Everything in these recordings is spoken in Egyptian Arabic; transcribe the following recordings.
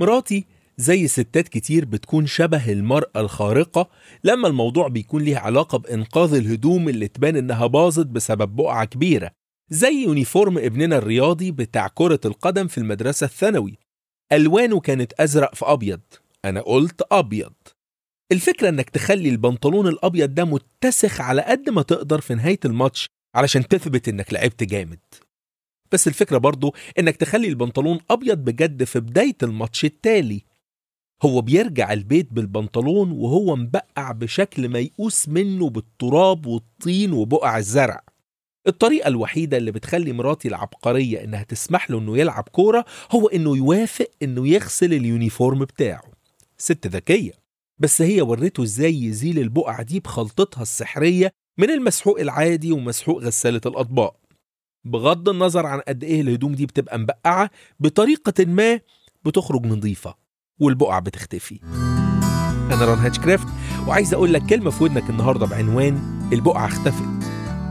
مراتي زي ستات كتير بتكون شبه المرأة الخارقة لما الموضوع بيكون ليه علاقة بإنقاذ الهدوم اللي تبان إنها باظت بسبب بقعة كبيرة زي يونيفورم ابننا الرياضي بتاع كرة القدم في المدرسة الثانوي ألوانه كانت أزرق في أبيض أنا قلت أبيض الفكرة إنك تخلي البنطلون الأبيض ده متسخ على قد ما تقدر في نهاية الماتش علشان تثبت إنك لعبت جامد بس الفكرة برضو إنك تخلي البنطلون أبيض بجد في بداية الماتش التالي هو بيرجع البيت بالبنطلون وهو مبقع بشكل ميؤوس منه بالتراب والطين وبقع الزرع الطريقة الوحيدة اللي بتخلي مراتي العبقرية إنها تسمح له إنه يلعب كورة هو إنه يوافق إنه يغسل اليونيفورم بتاعه ست ذكية بس هي ورته إزاي يزيل البقع دي بخلطتها السحرية من المسحوق العادي ومسحوق غسالة الأطباق بغض النظر عن قد إيه الهدوم دي بتبقى مبقعة بطريقة ما بتخرج نظيفة والبقع بتختفي أنا ران هاتشكرافت وعايز أقول لك كلمة في ودنك النهاردة بعنوان البقعة اختفت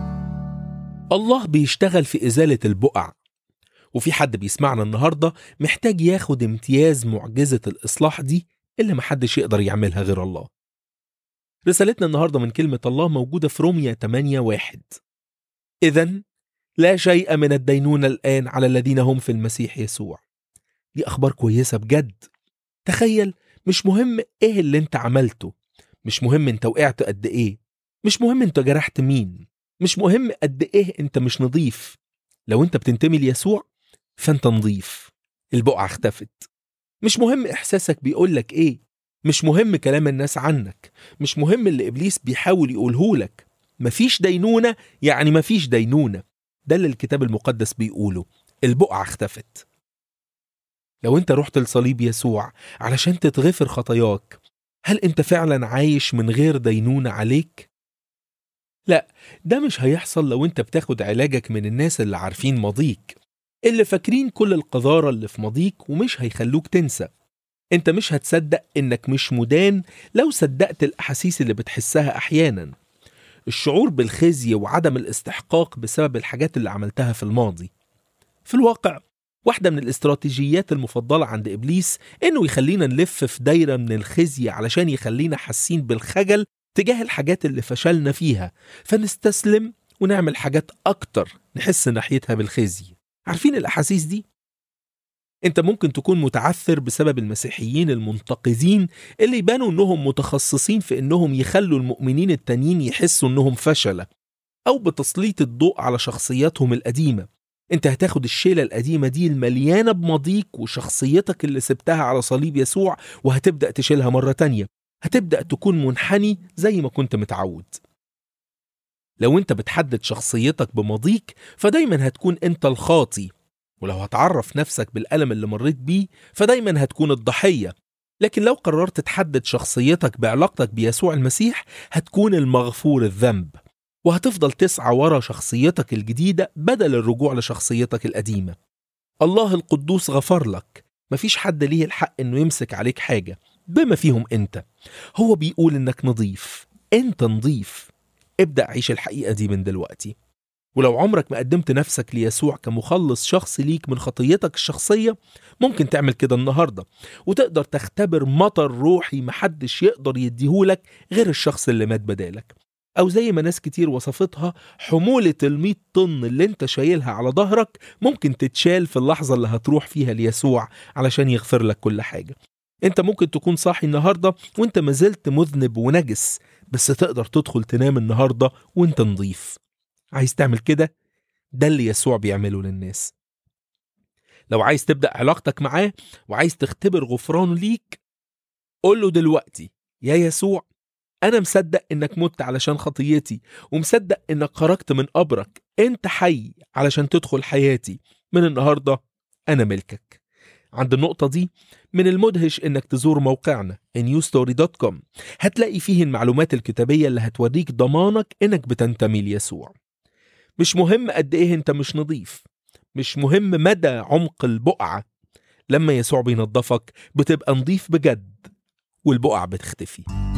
الله بيشتغل في إزالة البقع وفي حد بيسمعنا النهاردة محتاج ياخد امتياز معجزة الإصلاح دي اللي محدش يقدر يعملها غير الله رسالتنا النهاردة من كلمة الله موجودة في روميا 8 واحد إذا لا شيء من الدينونة الآن على الذين هم في المسيح يسوع دي أخبار كويسة بجد تخيل مش مهم إيه اللي أنت عملته مش مهم أنت وقعت قد إيه مش مهم أنت جرحت مين مش مهم قد إيه أنت مش نظيف لو أنت بتنتمي ليسوع فأنت نظيف البقعة اختفت مش مهم إحساسك بيقولك إيه مش مهم كلام الناس عنك مش مهم اللي إبليس بيحاول يقولهولك مفيش دينونة يعني مفيش دينونة ده اللي الكتاب المقدس بيقوله البقعة اختفت لو انت رحت لصليب يسوع علشان تتغفر خطاياك هل انت فعلا عايش من غير دينونة عليك؟ لا ده مش هيحصل لو انت بتاخد علاجك من الناس اللي عارفين ماضيك اللي فاكرين كل القذارة اللي في ماضيك ومش هيخلوك تنسى انت مش هتصدق انك مش مدان لو صدقت الاحاسيس اللي بتحسها احيانا الشعور بالخزي وعدم الاستحقاق بسبب الحاجات اللي عملتها في الماضي في الواقع واحدة من الاستراتيجيات المفضلة عند إبليس إنه يخلينا نلف في دايرة من الخزي علشان يخلينا حاسين بالخجل تجاه الحاجات اللي فشلنا فيها فنستسلم ونعمل حاجات أكتر نحس ناحيتها بالخزي عارفين الأحاسيس دي؟ انت ممكن تكون متعثر بسبب المسيحيين المنتقدين اللي يبانوا انهم متخصصين في انهم يخلوا المؤمنين التانيين يحسوا انهم فشلة او بتسليط الضوء على شخصياتهم القديمة انت هتاخد الشيلة القديمة دي المليانة بماضيك وشخصيتك اللي سبتها على صليب يسوع وهتبدأ تشيلها مرة تانية هتبدأ تكون منحني زي ما كنت متعود لو انت بتحدد شخصيتك بماضيك فدايما هتكون انت الخاطي ولو هتعرف نفسك بالألم اللي مريت بيه فدايما هتكون الضحية لكن لو قررت تحدد شخصيتك بعلاقتك بيسوع المسيح هتكون المغفور الذنب وهتفضل تسعى ورا شخصيتك الجديدة بدل الرجوع لشخصيتك القديمة الله القدوس غفر لك مفيش حد ليه الحق انه يمسك عليك حاجة بما فيهم انت هو بيقول انك نظيف انت نظيف ابدأ عيش الحقيقة دي من دلوقتي ولو عمرك ما قدمت نفسك ليسوع كمخلص شخصي ليك من خطيتك الشخصية ممكن تعمل كده النهاردة وتقدر تختبر مطر روحي محدش يقدر يديهولك غير الشخص اللي مات بدالك أو زي ما ناس كتير وصفتها حمولة المية طن اللي انت شايلها على ظهرك ممكن تتشال في اللحظة اللي هتروح فيها ليسوع علشان يغفر لك كل حاجة انت ممكن تكون صاحي النهاردة وانت مازلت مذنب ونجس بس تقدر تدخل تنام النهاردة وانت نظيف عايز تعمل كده ده اللي يسوع بيعمله للناس لو عايز تبدأ علاقتك معاه وعايز تختبر غفرانه ليك قول له دلوقتي يا يسوع أنا مصدق إنك مت علشان خطيتي ومصدق إنك خرجت من قبرك أنت حي علشان تدخل حياتي من النهاردة أنا ملكك عند النقطة دي من المدهش إنك تزور موقعنا newstory.com هتلاقي فيه المعلومات الكتابية اللي هتوريك ضمانك إنك بتنتمي ليسوع مش مهم قد إيه أنت مش نظيف مش مهم مدى عمق البقعة لما يسوع بينظفك بتبقى نظيف بجد والبقع بتختفي